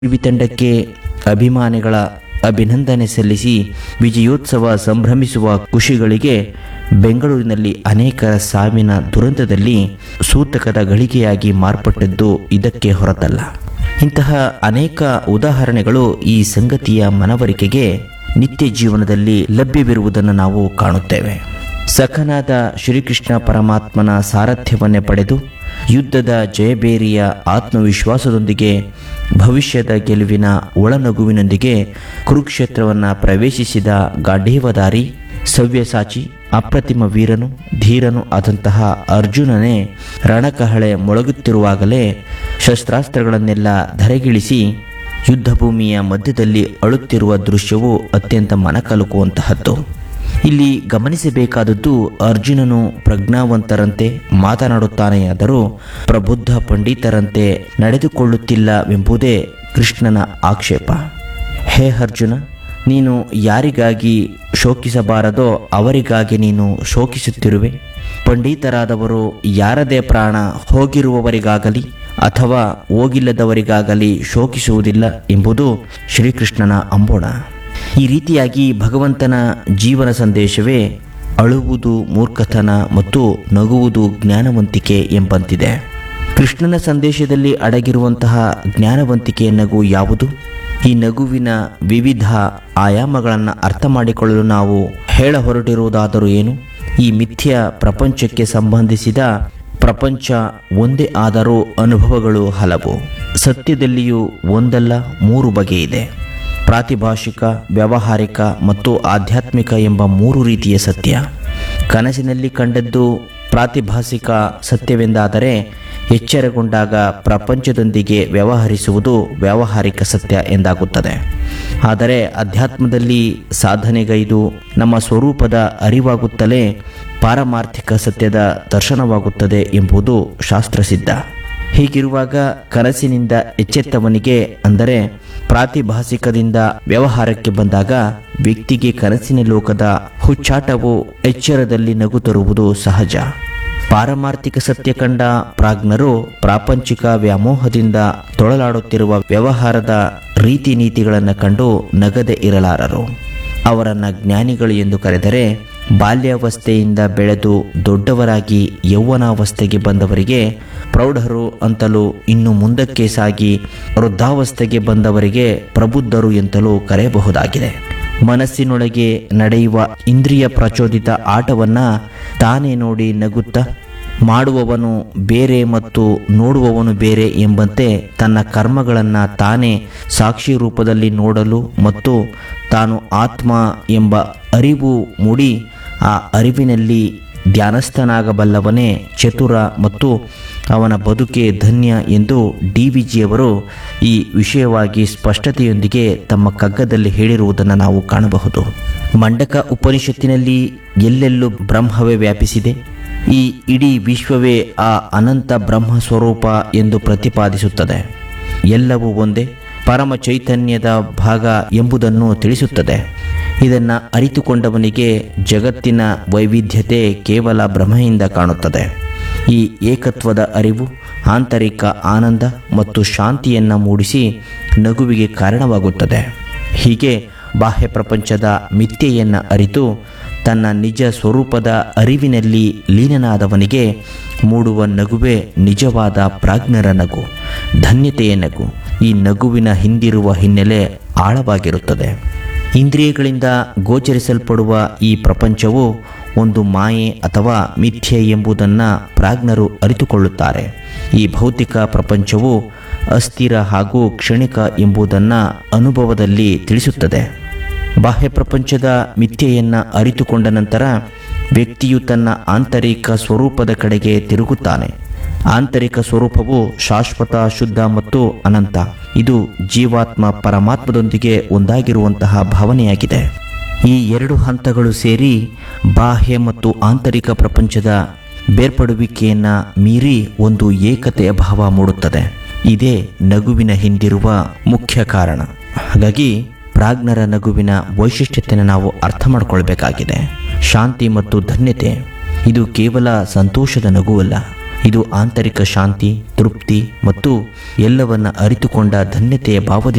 V ತಂಡಕ್ಕೆ ಅಭಿಮಾನಿಗಳ ಅಭಿನಂದನೆ ಸಲ್ಲಿಸಿ ವಿಜಯೋತ್ಸವ ಸಂಭ್ರಮಿಸುವ ಖುಷಿಗಳಿಗೆ ಬೆಂಗಳೂರಿನಲ್ಲಿ ಅನೇಕರ ಸಾವಿನ ದುರಂತದಲ್ಲಿ ಸೂತಕದ ಗಳಿಗೆಯಾಗಿ ಮಾರ್ಪಟ್ಟದ್ದು ಇದಕ್ಕೆ ಹೊರತಲ್ಲ ಇಂತಹ ಅನೇಕ ಉದಾಹರಣೆಗಳು ಈ ಸಂಗತಿಯ ಮನವರಿಕೆಗೆ ನಿತ್ಯ ಜೀವನದಲ್ಲಿ ಲಭ್ಯವಿರುವುದನ್ನು ನಾವು ಕಾಣುತ್ತೇವೆ ಸಖನಾದ ಶ್ರೀಕೃಷ್ಣ ಪರಮಾತ್ಮನ ಸಾರಥ್ಯವನ್ನೇ ಪಡೆದು ಯುದ್ಧದ ಜಯಬೇರಿಯ ಆತ್ಮವಿಶ್ವಾಸದೊಂದಿಗೆ ಭವಿಷ್ಯದ ಗೆಲುವಿನ ಒಳನಗುವಿನೊಂದಿಗೆ ಕುರುಕ್ಷೇತ್ರವನ್ನು ಪ್ರವೇಶಿಸಿದ ಗಾಂಧೀವದಾರಿ ಸವ್ಯಸಾಚಿ ಅಪ್ರತಿಮ ವೀರನು ಧೀರನು ಆದಂತಹ ಅರ್ಜುನನೇ ರಣಕಹಳೆ ಮೊಳಗುತ್ತಿರುವಾಗಲೇ ಶಸ್ತ್ರಾಸ್ತ್ರಗಳನ್ನೆಲ್ಲ ಧರೆಗಿಳಿಸಿ ಯುದ್ಧಭೂಮಿಯ ಮಧ್ಯದಲ್ಲಿ ಅಳುತ್ತಿರುವ ದೃಶ್ಯವು ಅತ್ಯಂತ ಮನಕಲುಕುವಂತಹದ್ದು ಇಲ್ಲಿ ಗಮನಿಸಬೇಕಾದದ್ದು ಅರ್ಜುನನು ಪ್ರಜ್ಞಾವಂತರಂತೆ ಮಾತನಾಡುತ್ತಾನೆಯಾದರೂ ಪ್ರಬುದ್ಧ ಪಂಡಿತರಂತೆ ನಡೆದುಕೊಳ್ಳುತ್ತಿಲ್ಲವೆಂಬುದೇ ಕೃಷ್ಣನ ಆಕ್ಷೇಪ ಹೇ ಅರ್ಜುನ ನೀನು ಯಾರಿಗಾಗಿ ಶೋಕಿಸಬಾರದೋ ಅವರಿಗಾಗಿ ನೀನು ಶೋಕಿಸುತ್ತಿರುವೆ ಪಂಡಿತರಾದವರು ಯಾರದೇ ಪ್ರಾಣ ಹೋಗಿರುವವರಿಗಾಗಲಿ ಅಥವಾ ಹೋಗಿಲ್ಲದವರಿಗಾಗಲಿ ಶೋಕಿಸುವುದಿಲ್ಲ ಎಂಬುದು ಶ್ರೀಕೃಷ್ಣನ ಅಂಬೋಣ ಈ ರೀತಿಯಾಗಿ ಭಗವಂತನ ಜೀವನ ಸಂದೇಶವೇ ಅಳುವುದು ಮೂರ್ಖತನ ಮತ್ತು ನಗುವುದು ಜ್ಞಾನವಂತಿಕೆ ಎಂಬಂತಿದೆ ಕೃಷ್ಣನ ಸಂದೇಶದಲ್ಲಿ ಅಡಗಿರುವಂತಹ ಜ್ಞಾನವಂತಿಕೆಯ ನಗು ಯಾವುದು ಈ ನಗುವಿನ ವಿವಿಧ ಆಯಾಮಗಳನ್ನು ಅರ್ಥ ಮಾಡಿಕೊಳ್ಳಲು ನಾವು ಹೇಳ ಹೊರಟಿರುವುದಾದರೂ ಏನು ಈ ಮಿಥ್ಯ ಪ್ರಪಂಚಕ್ಕೆ ಸಂಬಂಧಿಸಿದ ಪ್ರಪಂಚ ಒಂದೇ ಆದರೂ ಅನುಭವಗಳು ಹಲವು ಸತ್ಯದಲ್ಲಿಯೂ ಒಂದಲ್ಲ ಮೂರು ಬಗೆ ಇದೆ ಪ್ರಾತಿಭಾಷಿಕ ವ್ಯಾವಹಾರಿಕ ಮತ್ತು ಆಧ್ಯಾತ್ಮಿಕ ಎಂಬ ಮೂರು ರೀತಿಯ ಸತ್ಯ ಕನಸಿನಲ್ಲಿ ಕಂಡದ್ದು ಪ್ರಾತಿಭಾಸಿಕ ಸತ್ಯವೆಂದಾದರೆ ಎಚ್ಚರಗೊಂಡಾಗ ಪ್ರಪಂಚದೊಂದಿಗೆ ವ್ಯವಹರಿಸುವುದು ವ್ಯಾವಹಾರಿಕ ಸತ್ಯ ಎಂದಾಗುತ್ತದೆ ಆದರೆ ಅಧ್ಯಾತ್ಮದಲ್ಲಿ ಸಾಧನೆಗೈದು ನಮ್ಮ ಸ್ವರೂಪದ ಅರಿವಾಗುತ್ತಲೇ ಪಾರಮಾರ್ಥಿಕ ಸತ್ಯದ ದರ್ಶನವಾಗುತ್ತದೆ ಎಂಬುದು ಶಾಸ್ತ್ರಸಿದ್ಧ ಹೀಗಿರುವಾಗ ಕನಸಿನಿಂದ ಎಚ್ಚೆತ್ತವನಿಗೆ ಅಂದರೆ ಪ್ರಾತಿಭಾಸಿಕದಿಂದ ವ್ಯವಹಾರಕ್ಕೆ ಬಂದಾಗ ವ್ಯಕ್ತಿಗೆ ಕನಸಿನ ಲೋಕದ ಹುಚ್ಚಾಟವು ಎಚ್ಚರದಲ್ಲಿ ನಗು ತರುವುದು ಸಹಜ ಪಾರಮಾರ್ಥಿಕ ಸತ್ಯ ಕಂಡ ಪ್ರಾಜ್ಞರು ಪ್ರಾಪಂಚಿಕ ವ್ಯಾಮೋಹದಿಂದ ತೊಳಲಾಡುತ್ತಿರುವ ವ್ಯವಹಾರದ ರೀತಿ ನೀತಿಗಳನ್ನು ಕಂಡು ನಗದೆ ಇರಲಾರರು ಅವರನ್ನು ಜ್ಞಾನಿಗಳು ಎಂದು ಕರೆದರೆ ಬಾಲ್ಯಾವಸ್ಥೆಯಿಂದ ಬೆಳೆದು ದೊಡ್ಡವರಾಗಿ ಯೌವನಾವಸ್ಥೆಗೆ ಬಂದವರಿಗೆ ಪ್ರೌಢರು ಅಂತಲೂ ಇನ್ನು ಮುಂದಕ್ಕೆ ಸಾಗಿ ವೃದ್ಧಾವಸ್ಥೆಗೆ ಬಂದವರಿಗೆ ಪ್ರಬುದ್ಧರು ಎಂತಲೂ ಕರೆಯಬಹುದಾಗಿದೆ ಮನಸ್ಸಿನೊಳಗೆ ನಡೆಯುವ ಇಂದ್ರಿಯ ಪ್ರಚೋದಿತ ಆಟವನ್ನ ತಾನೇ ನೋಡಿ ನಗುತ್ತಾ ಮಾಡುವವನು ಬೇರೆ ಮತ್ತು ನೋಡುವವನು ಬೇರೆ ಎಂಬಂತೆ ತನ್ನ ಕರ್ಮಗಳನ್ನು ತಾನೇ ಸಾಕ್ಷಿ ರೂಪದಲ್ಲಿ ನೋಡಲು ಮತ್ತು ತಾನು ಆತ್ಮ ಎಂಬ ಅರಿವು ಮೂಡಿ ಆ ಅರಿವಿನಲ್ಲಿ ಧ್ಯಾನಸ್ಥನಾಗಬಲ್ಲವನೇ ಚತುರ ಮತ್ತು ಅವನ ಬದುಕೆ ಧನ್ಯ ಎಂದು ಡಿ ವಿ ಜಿಯವರು ಈ ವಿಷಯವಾಗಿ ಸ್ಪಷ್ಟತೆಯೊಂದಿಗೆ ತಮ್ಮ ಕಗ್ಗದಲ್ಲಿ ಹೇಳಿರುವುದನ್ನು ನಾವು ಕಾಣಬಹುದು ಮಂಡಕ ಉಪನಿಷತ್ತಿನಲ್ಲಿ ಎಲ್ಲೆಲ್ಲೂ ಬ್ರಹ್ಮವೇ ವ್ಯಾಪಿಸಿದೆ ಈ ಇಡೀ ವಿಶ್ವವೇ ಆ ಅನಂತ ಬ್ರಹ್ಮ ಸ್ವರೂಪ ಎಂದು ಪ್ರತಿಪಾದಿಸುತ್ತದೆ ಎಲ್ಲವೂ ಒಂದೇ ಪರಮ ಚೈತನ್ಯದ ಭಾಗ ಎಂಬುದನ್ನು ತಿಳಿಸುತ್ತದೆ ಇದನ್ನು ಅರಿತುಕೊಂಡವನಿಗೆ ಜಗತ್ತಿನ ವೈವಿಧ್ಯತೆ ಕೇವಲ ಭ್ರಮೆಯಿಂದ ಕಾಣುತ್ತದೆ ಈ ಏಕತ್ವದ ಅರಿವು ಆಂತರಿಕ ಆನಂದ ಮತ್ತು ಶಾಂತಿಯನ್ನು ಮೂಡಿಸಿ ನಗುವಿಗೆ ಕಾರಣವಾಗುತ್ತದೆ ಹೀಗೆ ಬಾಹ್ಯ ಪ್ರಪಂಚದ ಮಿಥ್ಯೆಯನ್ನು ಅರಿತು ತನ್ನ ನಿಜ ಸ್ವರೂಪದ ಅರಿವಿನಲ್ಲಿ ಲೀನನಾದವನಿಗೆ ಮೂಡುವ ನಗುವೇ ನಿಜವಾದ ಪ್ರಾಜ್ಞರ ನಗು ಧನ್ಯತೆಯ ನಗು ಈ ನಗುವಿನ ಹಿಂದಿರುವ ಹಿನ್ನೆಲೆ ಆಳವಾಗಿರುತ್ತದೆ ಇಂದ್ರಿಯಗಳಿಂದ ಗೋಚರಿಸಲ್ಪಡುವ ಈ ಪ್ರಪಂಚವು ಒಂದು ಮಾಯೆ ಅಥವಾ ಮಿಥ್ಯೆ ಎಂಬುದನ್ನು ಪ್ರಾಜ್ಞರು ಅರಿತುಕೊಳ್ಳುತ್ತಾರೆ ಈ ಭೌತಿಕ ಪ್ರಪಂಚವು ಅಸ್ಥಿರ ಹಾಗೂ ಕ್ಷಣಿಕ ಎಂಬುದನ್ನು ಅನುಭವದಲ್ಲಿ ತಿಳಿಸುತ್ತದೆ ಬಾಹ್ಯ ಪ್ರಪಂಚದ ಮಿಥ್ಯೆಯನ್ನು ಅರಿತುಕೊಂಡ ನಂತರ ವ್ಯಕ್ತಿಯು ತನ್ನ ಆಂತರಿಕ ಸ್ವರೂಪದ ಕಡೆಗೆ ತಿರುಗುತ್ತಾನೆ ಆಂತರಿಕ ಸ್ವರೂಪವು ಶಾಶ್ವತ ಶುದ್ಧ ಮತ್ತು ಅನಂತ ಇದು ಜೀವಾತ್ಮ ಪರಮಾತ್ಮದೊಂದಿಗೆ ಒಂದಾಗಿರುವಂತಹ ಭಾವನೆಯಾಗಿದೆ ಈ ಎರಡು ಹಂತಗಳು ಸೇರಿ ಬಾಹ್ಯ ಮತ್ತು ಆಂತರಿಕ ಪ್ರಪಂಚದ ಬೇರ್ಪಡುವಿಕೆಯನ್ನು ಮೀರಿ ಒಂದು ಏಕತೆಯ ಭಾವ ಮೂಡುತ್ತದೆ ಇದೇ ನಗುವಿನ ಹಿಂದಿರುವ ಮುಖ್ಯ ಕಾರಣ ಹಾಗಾಗಿ ಪ್ರಾಜ್ಞರ ನಗುವಿನ ವೈಶಿಷ್ಟ್ಯತೆಯನ್ನು ನಾವು ಅರ್ಥ ಮಾಡಿಕೊಳ್ಬೇಕಾಗಿದೆ ಶಾಂತಿ ಮತ್ತು ಧನ್ಯತೆ ಇದು ಕೇವಲ ಸಂತೋಷದ ನಗುವಲ್ಲ ಇದು ಆಂತರಿಕ ಶಾಂತಿ ತೃಪ್ತಿ ಮತ್ತು ಎಲ್ಲವನ್ನ ಅರಿತುಕೊಂಡ ಧನ್ಯತೆಯ ಭಾವದಿಂದ